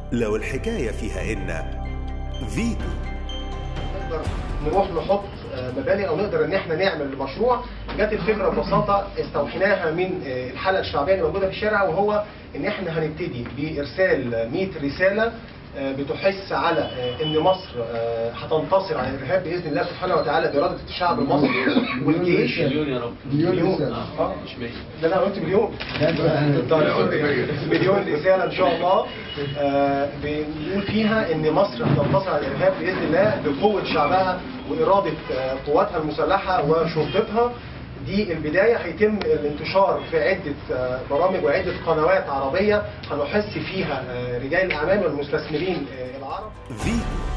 لو الحكاية فيها إن فيتو نقدر نروح نحط آه، مباني او نقدر ان احنا نعمل مشروع جت الفكره ببساطه استوحيناها من آه، الحلقه الشعبيه اللي موجوده في الشارع وهو ان احنا هنبتدي بارسال 100 رساله آه، بتحث على آه، ان مصر آه، هتنتصر على الارهاب باذن الله سبحانه وتعالى باراده الشعب المصري والجيش مليون يا رب مليون رسالة. اه مش مية ده انا قلت مليون لا، أنت- طيب، سوري. مليون رساله ان شاء الله آه، بنقول فيها ان مصر هتنتصر على الارهاب باذن الله بقوه شعبها واراده آه، قواتها المسلحه وشرطتها دي البدايه هيتم الانتشار في عده آه، برامج وعده قنوات عربيه هنحث فيها آه، رجال الاعمال والمستثمرين آه، العرب فيتو